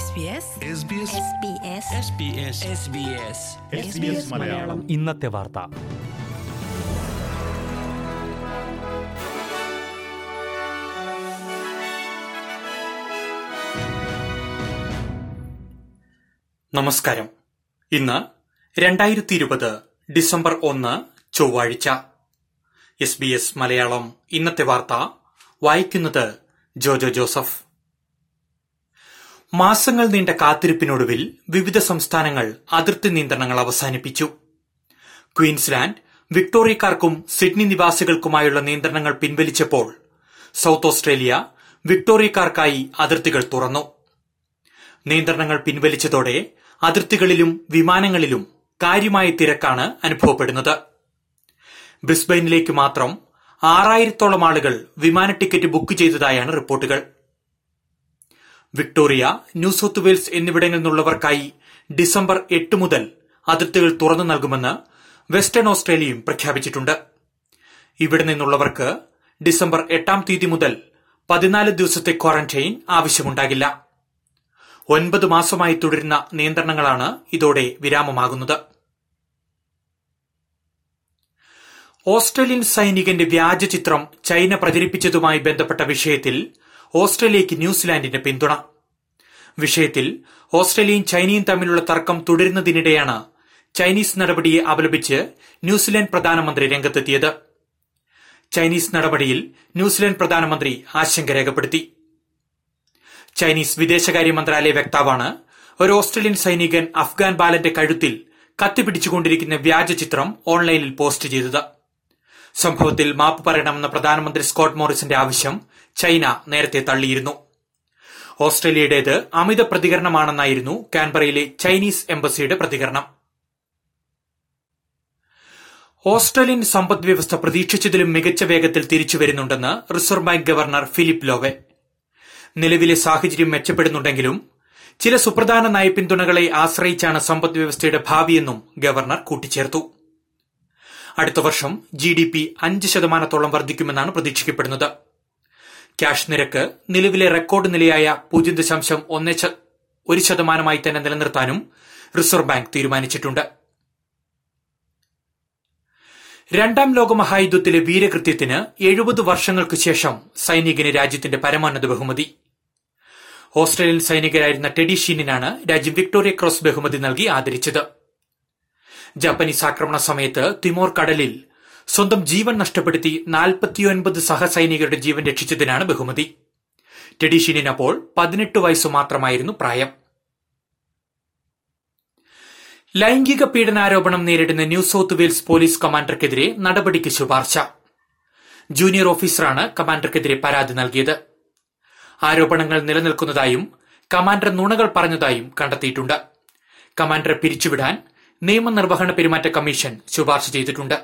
SBS Malayalam ഇന്നത്തെ വാർത്ത നമസ്കാരം ഇന്ന് രണ്ടായിരത്തി ഇരുപത് ഡിസംബർ ഒന്ന് ചൊവ്വാഴ്ച എസ് ബി എസ് മലയാളം ഇന്നത്തെ വാർത്ത വായിക്കുന്നത് ജോജോ ജോസഫ് മാസങ്ങൾ നീണ്ട കാത്തിരിപ്പിനൊടുവിൽ വിവിധ സംസ്ഥാനങ്ങൾ അതിർത്തി നിയന്ത്രണങ്ങൾ അവസാനിപ്പിച്ചു ക്വീൻസ്ലാൻഡ് വിക്ടോറിയക്കാർക്കും സിഡ്നി നിവാസികൾക്കുമായുള്ള നിയന്ത്രണങ്ങൾ പിൻവലിച്ചപ്പോൾ സൌത്ത് ഓസ്ട്രേലിയ വിക്ടോറിയക്കാർക്കായി അതിർത്തികൾ തുറന്നു നിയന്ത്രണങ്ങൾ പിൻവലിച്ചതോടെ അതിർത്തികളിലും വിമാനങ്ങളിലും കാര്യമായ തിരക്കാണ് അനുഭവപ്പെടുന്നത് ബ്രിസ്ബെയിനിലേക്ക് മാത്രം ആറായിരത്തോളം ആളുകൾ വിമാന ടിക്കറ്റ് ബുക്ക് ചെയ്തതായാണ് റിപ്പോർട്ടുകൾ വിക്ടോറിയ ന്യൂ സൌത്ത് വെയിൽസ് എന്നിവിടങ്ങളിൽ നിന്നുള്ളവർക്കായി ഡിസംബർ എട്ട് മുതൽ അതിർത്തികൾ തുറന്നു നൽകുമെന്ന് വെസ്റ്റേൺ ഓസ്ട്രേലിയയും പ്രഖ്യാപിച്ചിട്ടുണ്ട് ഇവിടെ നിന്നുള്ളവർക്ക് ഡിസംബർ എട്ടാം തീയതി മുതൽ പതിനാല് ദിവസത്തെ ക്വാറന്റൈൻ ആവശ്യമുണ്ടാകില്ല ഒൻപത് മാസമായി തുടരുന്ന നിയന്ത്രണങ്ങളാണ് ഇതോടെ വിരാമമാകുന്നത് ഓസ്ട്രേലിയൻ സൈനികന്റെ വ്യാജ ചിത്രം ചൈന പ്രചരിപ്പിച്ചതുമായി ബന്ധപ്പെട്ട വിഷയത്തിൽ ഓസ്ട്രേലിയയ്ക്ക് ന്യൂസിലാൻഡിന്റെ പിന്തുണ വിഷയത്തിൽ ഓസ്ട്രേലിയയും ചൈനയും തമ്മിലുള്ള തർക്കം തുടരുന്നതിനിടെയാണ് ചൈനീസ് നടപടിയെ അപലപിച്ച് ന്യൂസിലാൻഡ് പ്രധാനമന്ത്രി രംഗത്തെത്തിയത് ചൈനീസ് നടപടിയിൽ ന്യൂസിലാൻഡ് പ്രധാനമന്ത്രി ആശങ്ക രേഖപ്പെടുത്തി ചൈനീസ് വിദേശകാര്യ മന്ത്രാലയ വക്താവാണ് ഒരു ഓസ്ട്രേലിയൻ സൈനികൻ അഫ്ഗാൻ ബാലന്റെ കഴുത്തിൽ കത്തിപ്പിടിച്ചുകൊണ്ടിരിക്കുന്ന വ്യാജ ചിത്രം ഓൺലൈനിൽ പോസ്റ്റ് ചെയ്തത് സംഭവത്തിൽ മാപ്പ് പറയണമെന്ന പ്രധാനമന്ത്രി സ്കോട്ട് മോറിസന്റെ ആവശ്യം ചൈന നേരത്തെ തള്ളിയിരുന്നു ഓസ്ട്രേലിയയുടേത് അമിത പ്രതികരണമാണെന്നായിരുന്നു കാൻബറയിലെ ചൈനീസ് എംബസിയുടെ പ്രതികരണം ഓസ്ട്രേലിയൻ സമ്പദ് വ്യവസ്ഥ പ്രതീക്ഷിച്ചതിലും മികച്ച വേഗത്തിൽ തിരിച്ചുവരുന്നുണ്ടെന്ന് reserve bank governor Philip Lowe നിലവിലെ സാഹചര്യം മെച്ചപ്പെടുന്നുണ്ടെങ്കിലും ചില സുപ്രധാന നയപിന്തുണകളെ ആശ്രയിച്ചാണ് സമ്പദ് വ്യവസ്ഥയുടെ ഭാവിയെന്നും ഗവർണർ കൂട്ടിച്ചേർത്തു അടുത്ത വർഷം ജി ഡി പി അഞ്ച് ശതമാനത്തോളം വർദ്ധിക്കുമെന്നാണ് പ്രതീക്ഷിക്കപ്പെടുന്നത് ക്യാഷ് നിരക്ക് നിലവിലെ റെക്കോർഡ് നിലയായ പൂജ്യം ദശാംശം ഒന്ന് ഒരു ശതമാനമായി തന്നെ നിലനിർത്താനും റിസർവ് ബാങ്ക് തീരുമാനിച്ചിട്ടുണ്ട് രണ്ടാം ലോകമഹായുദ്ധത്തിലെ വീരകൃത്യത്തിന് എഴുപത് വർഷങ്ങൾക്ക് ശേഷം സൈനികന് രാജ്യത്തിന്റെ പരമോന്നത ബഹുമതി ഓസ്ട്രേലിയൻ സൈനികരായിരുന്ന ടെഡി ഷീനിനാണ് രാജ്യം വിക്ടോറിയ ക്രോസ് ബഹുമതി നൽകി ആദരിച്ചത് ജാപ്പനീസ് ആക്രമണ സമയത്ത് തിമോർ കടലിൽ സ്വന്തം ജീവൻ നഷ്ടപ്പെടുത്തി നാൽപ്പത്തിയൊൻപത് സഹസൈനികരുടെ ജീവൻ രക്ഷിച്ചതിനാണ് ബഹുമതി ടെഡി ഷീനിന് അപ്പോൾ പതിനെട്ട് വയസ്സു മാത്രമായിരുന്നു പ്രായം ലൈംഗിക പീഡനാരോപണം നേരിടുന്ന ന്യൂ സൌത്ത് വെയിൽസ് പോലീസ് കമാൻഡർക്കെതിരെ നടപടിക്ക് ശുപാർശ ജൂനിയർ ഓഫീസറാണ് കമാൻഡർക്കെതിരെ പരാതി നൽകിയത് ആരോപണങ്ങൾ നിലനിൽക്കുന്നതായും കമാൻഡർ നുണകൾ പറഞ്ഞതായും കണ്ടെത്തിയിട്ടുണ്ട് കമാൻഡറെ പിരിച്ചുവിടാൻ നിയമനിർവഹണ പെരുമാറ്റ കമ്മീഷൻ ശുപാർശ ചെയ്തിട്ടുണ്ട്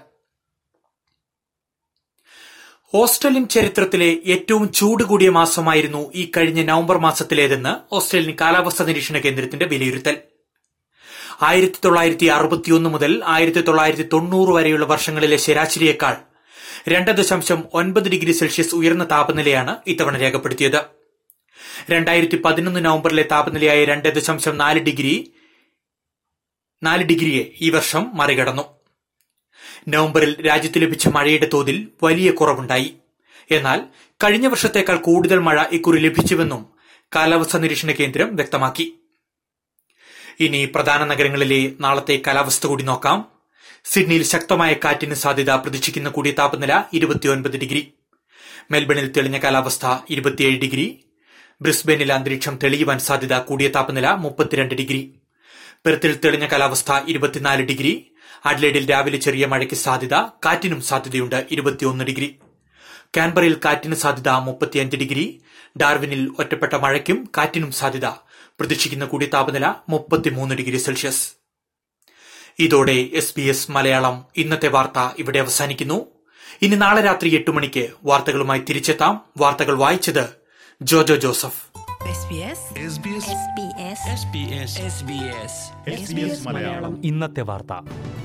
ഓസ്ട്രേലിയൻ ചരിത്രത്തിലെ ഏറ്റവും ചൂട് കൂടിയ മാസമായിരുന്നു ഈ കഴിഞ്ഞ നവംബർ മാസത്തിലേതെന്ന് ഓസ്ട്രേലിയൻ കാലാവസ്ഥാ നിരീക്ഷണ കേന്ദ്രത്തിന്റെ വിലയിരുത്തൽ ആയിരത്തി തൊള്ളായിരത്തി അറുപത്തിയൊന്ന് മുതൽ ആയിരത്തി തൊള്ളായിരത്തി തൊണ്ണൂറ് വരെയുള്ള വർഷങ്ങളിലെ ശരാശരിയേക്കാൾ രണ്ട് ദശാംശം ഒൻപത് ഡിഗ്രി സെൽഷ്യസ് ഉയർന്ന താപനിലയാണ് ഇത്തവണ രേഖപ്പെടുത്തിയത് രണ്ടായിരത്തി പതിനൊന്ന് നവംബറിലെ താപനിലയായ രണ്ട് ദശാംശം നാല് ഡിഗ്രി നാല് ഡിഗ്രിയെ ഈ വർഷം മറികടന്നു നവംബറിൽ രാജ്യത്ത് ലഭിച്ച മഴയുടെ തോതിൽ വലിയ കുറവുണ്ടായി എന്നാൽ കഴിഞ്ഞ വർഷത്തേക്കാൾ കൂടുതൽ മഴ ഇക്കുറി ലഭിച്ചുവെന്നും കാലാവസ്ഥാ നിരീക്ഷണ കേന്ദ്രം വ്യക്തമാക്കി ഇനി പ്രധാന നഗരങ്ങളിലെ നാളത്തെ കാലാവസ്ഥ കൂടി നോക്കാം സിഡ്നിയിൽ ശക്തമായ കാറ്റിന് സാധ്യത പ്രതീക്ഷിക്കുന്ന കൂടിയ താപനില ഇരുപത്തിയൊൻപത് ഡിഗ്രി മെൽബണിൽ തെളിഞ്ഞ കാലാവസ്ഥ ഇരുപത്തിയേഴ് ഡിഗ്രി ബ്രിസ്ബെയിനിൽ അന്തരീക്ഷം തെളിയുവാൻ സാധ്യത കൂടിയ താപനില മുപ്പത്തിരണ്ട് ഡിഗ്രി പെർത്തിൽ തെളിഞ്ഞ കാലാവസ്ഥ ഇരുപത്തിനാല് ഡിഗ്രി അഡ്ലേഡിൽ രാവിലെ ചെറിയ മഴയ്ക്ക് സാധ്യത കാറ്റിനും സാധ്യതയുണ്ട് ഇരുപത്തിയൊന്ന് ഡിഗ്രി കാൻബറയിൽ കാറ്റിന് സാധ്യത മുപ്പത്തിയഞ്ച് ഡിഗ്രി ഡാർവിനിൽ ഒറ്റപ്പെട്ട മഴയ്ക്കും കാറ്റിനും സാധ്യത പ്രതീക്ഷിക്കുന്ന കൂടിയ താപനില മുപ്പത്തിമൂന്ന് ഡിഗ്രി സെൽഷ്യസ് ഇതോടെ എസ് ബി എസ് മലയാളം ഇന്നത്തെ വാർത്ത ഇവിടെ അവസാനിക്കുന്നു ഇനി നാളെ രാത്രി എട്ട് മണിക്ക് വാർത്തകളുമായി തിരിച്ചെത്താം വാർത്തകൾ വായിച്ചത് ജോജോ ജോസഫ് SBS SBS ഇന്നത്തെ വാർത്ത